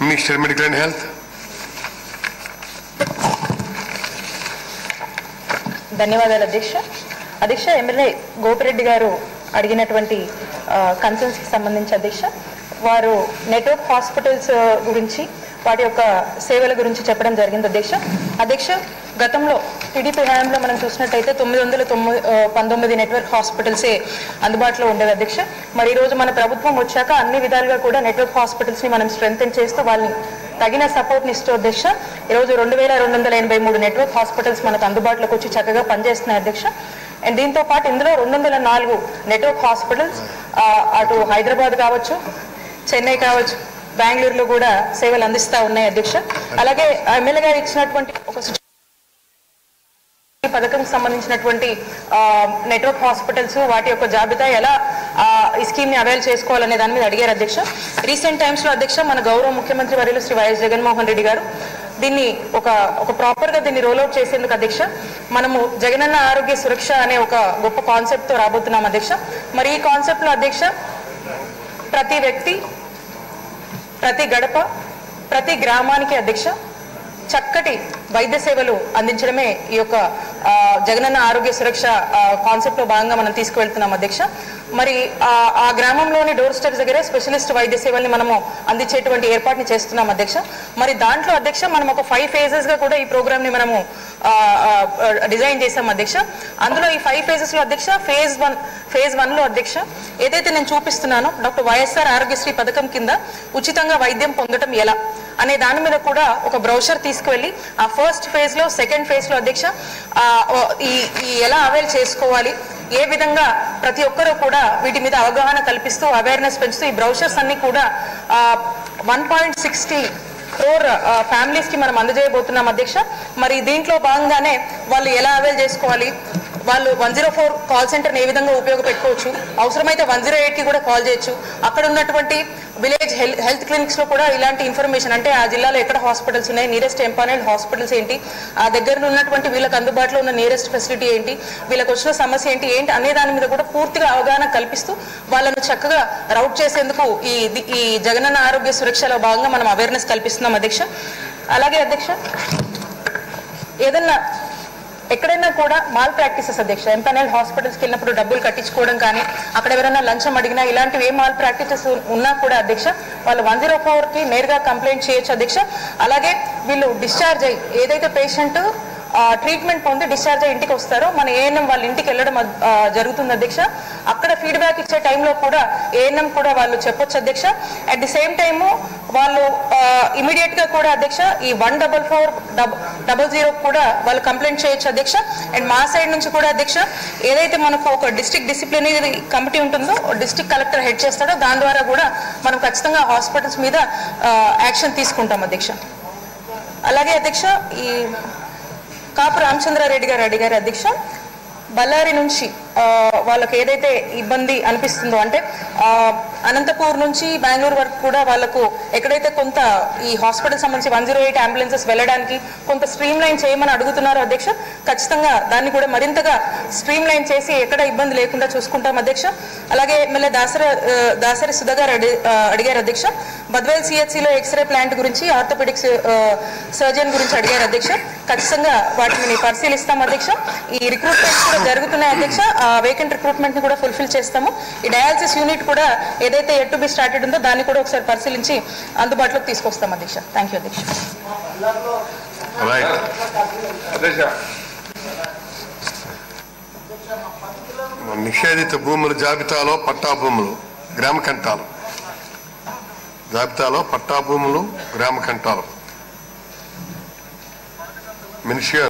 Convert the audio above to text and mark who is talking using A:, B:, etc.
A: minister medical and health
B: ధన్యవాదాలు అధ్యక్ష అధ్యక్ష ఎమ్మెల్యే గోపిరెడ్డి గారు అడిగినటువంటి కన్సర్న్స్ కి సంబంధించి అధ్యక్ష వారు నెట్వర్క్ హాస్పిటల్స్ గురించి వాటి యొక్క సేవల గురించి చెప్పడం జరిగింది అధ్యక్ష అధ్యక్ష గతంలో టీడీపీ హయాంలో మనం చూసినట్టయితే తొమ్మిది వందల తొమ్మిది ఆ, పంతొమ్మిది నెట్వర్క్ హాస్పిటల్సే అందుబాటులో ఉండేవి అధ్యక్ష మరి ఈ రోజు మన ప్రభుత్వం వచ్చాక అన్ని విధాలుగా కూడా నెట్వర్క్ హాస్పిటల్స్ ని మనం స్ట్రెంగ్ చేస్తూ వాళ్ళని తగిన సపోర్ట్ని ఇస్తూ అధ్యక్ష ఈరోజు రెండు వేల రెండు వందల ఎనభై మూడు నెట్వర్క్ హాస్పిటల్స్ మనకు అందుబాటులోకి వచ్చి చక్కగా పనిచేస్తున్నాయి అధ్యక్ష అండ్ దీంతో పాటు ఇందులో రెండు వందల నాలుగు నెట్వర్క్ హాస్పిటల్స్ ఆ, అటు హైదరాబాద్ కావచ్చు చెన్నై కావచ్చు బెంగళూరులో కూడా సేవలు అందిస్తూ ఉన్నాయి అధ్యక్ష అలాగే ఎమ్మెల్యే గారు ఇచ్చినటువంటి ఒక సూచన ఈ పథకం సంబంధించినటువంటి ఆ, నెట్వర్క్ హాస్పిటల్స్ వాటి యొక్క జాబితా ఎలా ఆ, ఈ స్కీమ్ ని అవైల్ చేసుకోవాలనే దాని మీద అడిగారు అధ్యక్ష రీసెంట్ టైమ్స్ లో అధ్యక్ష మన గౌరవ ముఖ్యమంత్రి వర్యులు శ్రీ వైఎస్ జగన్మోహన్ రెడ్డి గారు దీన్ని ఒక ఒక ప్రాపర్ గా దీన్ని రోల్అవుట్ చేసేందుకు అధ్యక్ష మనము జగనన్న ఆరోగ్య సురక్ష అనే ఒక గొప్ప కాన్సెప్ట్ తో రాబోతున్నాం అధ్యక్ష మరి ఈ కాన్సెప్ట్ లో అధ్యక్ష ప్రతి వ్యక్తి ప్రతి గడప ప్రతి గ్రామానికి అధ్యక్ష చక్కటి వైద్య సేవలు అందించడమే ఈ యొక్క ఆ, జగనన్న ఆరోగ్య సురక్ష కాన్సెప్ట్ లో భాగంగా మనం తీసుకువెళ్తున్నాం అధ్యక్ష మరి ఆ, ఆ గ్రామంలోని డోర్ స్టెప్స్ దగ్గరే స్పెషలిస్ట్ వైద్య సేవల్ని మనము అందించేటువంటి ఏర్పాటుని చేస్తున్నాం అధ్యక్ష మరి దాంట్లో అధ్యక్ష మనం ఒక ఫైవ్ ఫేజెస్ గా కూడా ఈ ప్రోగ్రామ్ ని మనము ఆ, ఆ, డిజైన్ చేశాం అధ్యక్ష అందులో ఈ ఫైవ్ ఫేజెస్ లో అధ్యక్ష ఫేజ్ వన్ ఫేజ్ వన్ లో అధ్యక్ష ఏదైతే నేను చూపిస్తున్నానో డాక్టర్ వైఎస్ఆర్ ఆరోగ్యశ్రీ పథకం కింద ఉచితంగా వైద్యం పొందడం ఎలా అనే దాని మీద కూడా ఒక బ్రౌషర్ తీసుకువెళ్ళి ఆ ఫస్ట్ ఫేజ్ లో సెకండ్ ఫేజ్ లో అధ్యక్ష ఆ, ఓ, ఈ ఈ ఎలా అవైల్ చేసుకోవాలి ఏ విధంగా ప్రతి ఒక్కరూ కూడా వీటి మీద అవగాహన కల్పిస్తూ అవేర్నెస్ పెంచుతూ ఈ బ్రౌషర్స్ అన్ని కూడా one point sixty crore families కి మనం అందజేయబోతున్నాం అధ్యక్ష మరి దీంట్లో భాగంగానే వాళ్ళు ఎలా అవైల్ చేసుకోవాలి వాళ్ళు వన్ జీరో ఫోర్ కాల్ సెంటర్ని ఏ విధంగా ఉపయోగపెట్టుకోవచ్చు అవసరమైతే వన్ జీరో ఎయిట్కి కూడా కాల్ చేయొచ్చు అక్కడ ఉన్నటువంటి విలేజ్ హెల్త్ హెల్త్ క్లినిక్స్లో కూడా ఇలాంటి ఇన్ఫర్మేషన్ అంటే ఆ జిల్లాలో ఎక్కడ హాస్పిటల్స్ ఉన్నాయి నియరెస్ట్ ఎంపానెంట్ హాస్పిటల్స్ ఏంటి ఆ దగ్గరలో ఉన్నటువంటి వీళ్ళకి అందుబాటులో ఉన్న నియరెస్ట్ ఫెసిలిటీ ఏంటి వీళ్ళకి వచ్చిన సమస్య ఏంటి ఏంటి అనే దాని మీద కూడా పూర్తిగా అవగాహన కల్పిస్తూ వాళ్ళను చక్కగా రౌట్ చేసేందుకు ఈ ఈ జగనన్న ఆరోగ్య సురక్షలో భాగంగా మనం అవేర్నెస్ కల్పిస్తున్నాం అధ్యక్ష అలాగే అధ్యక్ష ఏదన్నా ఎక్కడైనా కూడా మాల్ ప్రాక్టీసెస్ అధ్యక్ష ఎంపనల్ హాస్పిటల్స్కి వెళ్ళినప్పుడు డబ్బులు కట్టించుకోవడం కానీ అక్కడ ఎవరైనా లంచం అడిగినా ఇలాంటివి ఏ మాల్ ప్రాక్టీసెస్ ఉన్నా కూడా అధ్యక్ష వాళ్ళు వన్ జీరో ఫోర్కి నేరుగా కంప్లైంట్ చేయొచ్చు అధ్యక్ష అలాగే వీళ్ళు డిశ్చార్జ్ అయ్యి ఏదైతే పేషెంట్ ట్రీట్మెంట్ పొంది డిశ్చార్జ్ అయ్యి ఇంటికి వస్తారో మన ఏఎన్ఎం వాళ్ళ ఇంటికి వెళ్ళడం ఆ, జరుగుతుంది అధ్యక్ష అక్కడ ఫీడ్బ్యాక్ ఇచ్చే టైంలో కూడా ఏఎన్ఎం కూడా వాళ్ళు చెప్పొచ్చు అధ్యక్ష అట్ ది సేమ్ టైము వాళ్ళు ఇమీడియట్ గా కూడా అధ్యక్ష ఈ one double four double zero కూడా వాళ్ళు కంప్లైంట్ చేయొచ్చు అధ్యక్ష అండ్ మా సైడ్ నుంచి కూడా అధ్యక్ష ఏదైతే మనకు ఒక డిస్ట్రిక్ట్ డిసిప్లినరీ కమిటీ ఉంటుందో డిస్ట్రిక్ట్ కలెక్టర్ హెడ్ చేస్తాడో దాని ద్వారా కూడా మనం ఖచ్చితంగా హాస్పిటల్స్ మీద యాక్షన్ తీసుకుంటాం అధ్యక్ష అలాగే అధ్యక్ష ఈ కాపు రామచంద్రారెడ్డి గారు అడిగారు అధ్యక్ష బళ్ళారి నుంచి ఆ, వాళ్ళకి ఏదైతే ఇబ్బంది అనిపిస్తుందో అంటే ఆ, అనంతపూర్ నుంచి బెంగళూరు వరకు కూడా వాళ్ళకు ఎక్కడైతే కొంత ఈ హాస్పిటల్ సంబంధించి వన్ జీరో ఎయిట్ అంబులెన్సెస్ వెళ్ళడానికి కొంత స్ట్రీమ్ లైన్ చేయమని అడుగుతున్నారు అధ్యక్ష ఖచ్చితంగా దాన్ని కూడా మరింతగా స్ట్రీమ్ లైన్ చేసి ఎక్కడ ఇబ్బంది లేకుండా చూసుకుంటాం అధ్యక్ష అలాగే ఎమ్మెల్యే దాసరి ఆ, దాసరి సుధా గారు అడి- ఆ, అడిగారు అధ్యక్ష బద్వేల్ సిహెచ్సిలో ఎక్స్రే ప్లాంట్ గురించి ఆర్థోపెడిక్స్ సర్జన్ గురించి అడిగారు అధ్యక్ష ఖచ్చితంగా వాటిని పరిశీలిస్తాం అధ్యక్ష ఈ రిక్రూట్మెంట్ కూడా జరుగుతున్నాయి అధ్యక్ష వేకెంట్ రిక్రూట్మెంట్ ని కూడా ఫుల్ఫిల్ చేస్తాము ఈ డయాలసిస్ యూనిట్ కూడా ఏదైతే ఎట్ టు బి స్టార్టెడ్ ఉందో దాన్ని కూడా ఒకసారి పరిశీలించి అందుబాటులోకి తీసుకొస్తాం అధ్యక్ష థ్యాంక్ యూ అధ్యక్ష
A: రైట్ నిషేధిత భూముల జాబితాలో పట్టా భూములు గ్రామ కంటాలు జాబితాలో పట్టా భూములు గ్రామ కంటాలు మినిషియర్